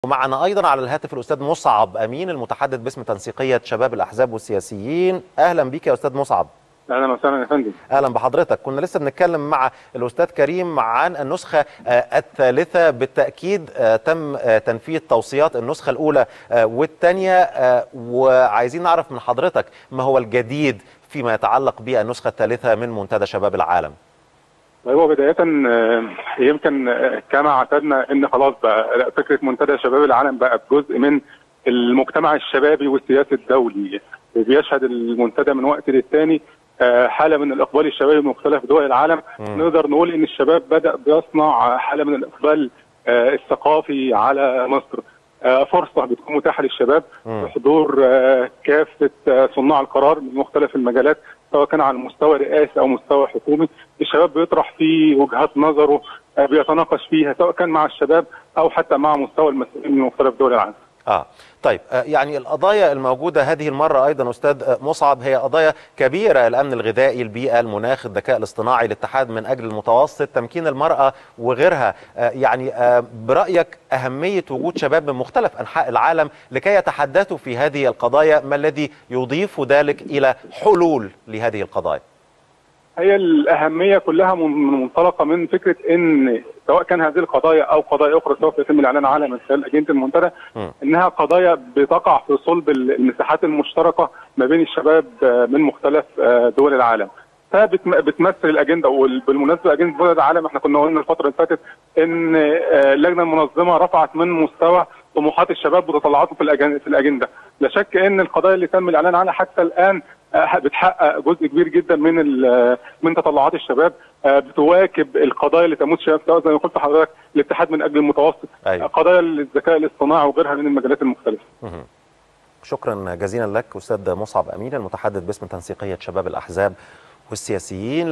ومعنا ايضا على الهاتف الاستاذ مصعب امين المتحدث باسم تنسيقيه شباب الاحزاب والسياسيين اهلا بك يا استاذ مصعب اهلا وسهلا يا فندم اهلا بحضرتك كنا لسه بنتكلم مع الاستاذ كريم عن النسخه آه، الثالثه بالتاكيد آه، تم آه، تنفيذ توصيات النسخه الاولى آه، والثانيه آه، وعايزين نعرف من حضرتك ما هو الجديد فيما يتعلق بالنسخه الثالثه من منتدى شباب العالم طيب هو بداية آه، يمكن آه، كما اعتدنا ان خلاص بقى لا، فكرة منتدى شباب العالم بقى جزء من المجتمع الشبابي والسياسي الدولي وبيشهد المنتدى من وقت للتاني آه، حالة من الإقبال الشبابي من مختلف دول العالم مم. نقدر نقول ان الشباب بدأ بيصنع حالة من الإقبال آه، الثقافي على مصر آه، فرصة بتكون متاحة للشباب مم. بحضور آه، كافة آه، صناع القرار من مختلف المجالات سواء كان على مستوى رئاسي او مستوى حكومي الشباب بيطرح فيه وجهات نظره آه، بيتناقش فيها سواء كان مع الشباب او حتى مع مستوى المسؤولين من مختلف دول العالم اه طيب آه، يعني القضايا الموجوده هذه المره ايضا استاذ آه، مصعب هي قضايا كبيره الامن الغذائي البيئه المناخ الذكاء الاصطناعي الاتحاد من اجل المتوسط تمكين المراه وغيرها آه، يعني آه، برايك اهميه وجود شباب من مختلف انحاء العالم لكي يتحدثوا في هذه القضايا ما الذي يضيف ذلك الى حلول لهذه القضايا هي الأهمية كلها من- من منطلقة من فكرة إن سواء كان هذه القضايا أو قضايا أخرى سوف يتم الإعلان عنها من خلال أجندة المنتدى مم. إنها قضايا بتقع في صلب المساحات المشتركة ما بين الشباب آه، من مختلف آه، دول العالم. فبتمثل الأجندة وبالمناسبة أجندة دول العالم إحنا كنا قلنا الفترة اللي فاتت إن آه، اللجنة المنظمة رفعت من مستوى طموحات الشباب وتطلعاته في الأجن- في الأجندة. لا شك إن القضايا اللي تم الإعلان عنها حتى الآن آه، بتحقق جزء كبير جدا من ال- من تطلعات الشباب آه، بتواكب القضايا اللي تموت الشباب سواء زي ما قلت لحضرتك الاتحاد من اجل المتوسط أيوة. آه، قضايا الذكاء الاصطناعي وغيرها من المجالات المختلفه مهم. شكرا جزيلا لك استاذ مصعب امين المتحدث باسم تنسيقيه شباب الاحزاب والسياسيين